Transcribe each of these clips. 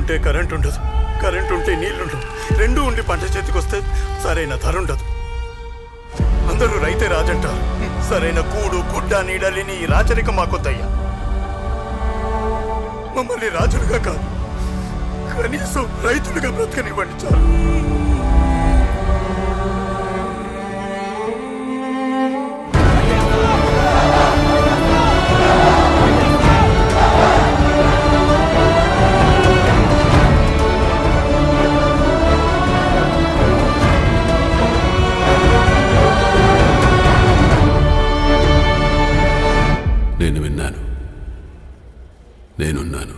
నీళ్లుంటే current ఉండదు current ఉంటే నీళ్లుండవు రెండు ఉండి పంట చేతికి వస్తే సరైన ధర ఉండదు అందరూ రైతే రాజంటారు సరైన కూడు గుడ్డ నీడలిని ఈ రాచరికం మాకొద్దయ్యా మమ్మల్ని రాజులుగా కాదు కనీసం రైతులుగా బ్రతకనివ్వండి చాలు నేను విన్నాను నేనున్నాను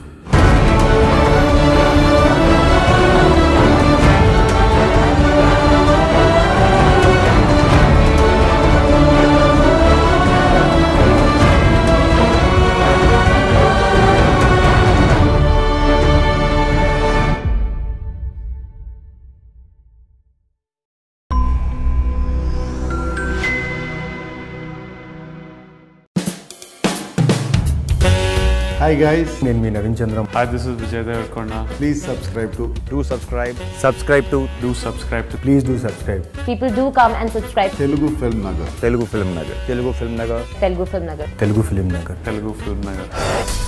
హాయ్ గైస్ నేను మీ Naveen Chandram Hi, this is Vijay Devarkonda. Please subscribe to do subscribe subscribe to Do subscribe to please do subscribe People do come and subscribe to Telugu film Nagar telugu film nagar telugu film nagar Telugu Film Nagar. Telugu film Nagar Telugu Film Nagar.